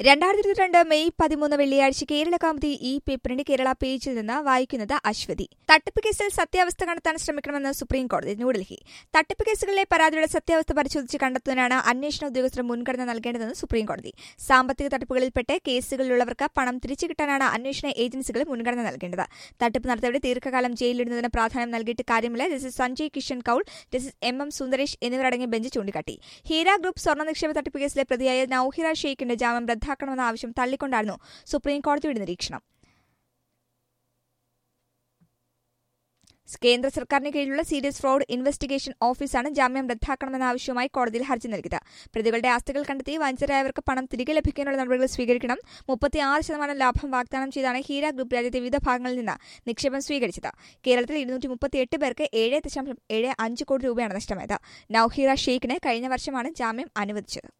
രണ്ടായിരത്തി ഇരുപത്തിരണ്ട് മെയ് പതിമൂന്ന് വെള്ളിയാഴ്ച കേരള കൗമുദി ഈ പേപ്പറിന്റെ കേരള പേജിൽ നിന്ന് വായിക്കുന്നത് അശ്വതി തട്ടിപ്പ് കേസിൽ സത്യാവസ്ഥ കണ്ടെത്താൻ ശ്രമിക്കണമെന്ന് സുപ്രീം കോടതി ന്യൂഡൽഹി തട്ടിപ്പ് കേസുകളിലെ പരാതിയുടെ സത്യാവസ്ഥ പരിശോധിച്ച് കണ്ടെത്തുന്നതിനാണ് അന്വേഷണ ഉദ്യോഗസ്ഥർ മുൻഗണന നൽകേണ്ടതെന്ന് സുപ്രീം കോടതി സാമ്പത്തിക തട്ടിപ്പുകളിൽപ്പെട്ട് കേസുകളിലുള്ളവർക്ക് പണം തിരിച്ചു കിട്ടാനാണ് അന്വേഷണ ഏജൻസികൾ മുൻഗണന നൽകേണ്ടത് തട്ടിപ്പ് നടത്തിയവരെ ദീർഘകാലം ജയിലിലിടുന്നതിന് പ്രാധാന്യം നൽകിയിട്ട് കാര്യമില്ല justice Sanjay Kishan Kaul justice M M Sundaresh എന്നിവരടങ്ങിയ ബെഞ്ച് ചൂണ്ടിക്കാട്ടി ഹീര ഗ്രൂപ്പ് സ്വർണ്ണ നിക്ഷേപ തട്ടിപ്പ് കേസിലെ പ്രതിയായ നൌഹിറ ഷെയ്ഖിന്റെ ജാമ്യം റദ്ദാക്കണമെന്ന ആവശ്യം തള്ളിക്കൊണ്ടായിരുന്നു സുപ്രീം കോടതിയുടെ നിരീക്ഷണം കേന്ദ്ര സർക്കാരിന് കീഴിലുള്ള സീരിയസ് ഫ്രോഡ് ഇൻവെസ്റ്റിഗേഷൻ ഓഫീസാണ് ജാമ്യം റദ്ദാക്കണമെന്ന ആവശ്യവുമായി കോടതിയിൽ ഹർജി നൽകിയത് പ്രതികളുടെ ആസ്തികൾ കണ്ടെത്തി വഞ്ചരായവർക്ക് പണം തിരികെ ലഭിക്കാനുള്ള നടപടികൾ സ്വീകരിക്കണം മുപ്പത്തിയാറ് ശതമാനം ലാഭം വാഗ്ദാനം ചെയ്താണ് ഹീര ഗ്രൂപ്പ് രാജ്യത്തെ വിവിധ ഭാഗങ്ങളിൽ നിന്ന് നിക്ഷേപം സ്വീകരിച്ചത് കേരളത്തിൽ ഇരുന്നൂറ്റി മുപ്പത്തിയെട്ട് പേർക്ക് ഏഴ് ദശാംശം ഏഴ് അഞ്ച് കോടി രൂപയാണ് നഷ്ടമായത് നൌഹീറ ഷെയ്ഖിന് കഴിഞ്ഞ വർഷമാണ് ജാമ്യം അനുവദിച്ചത്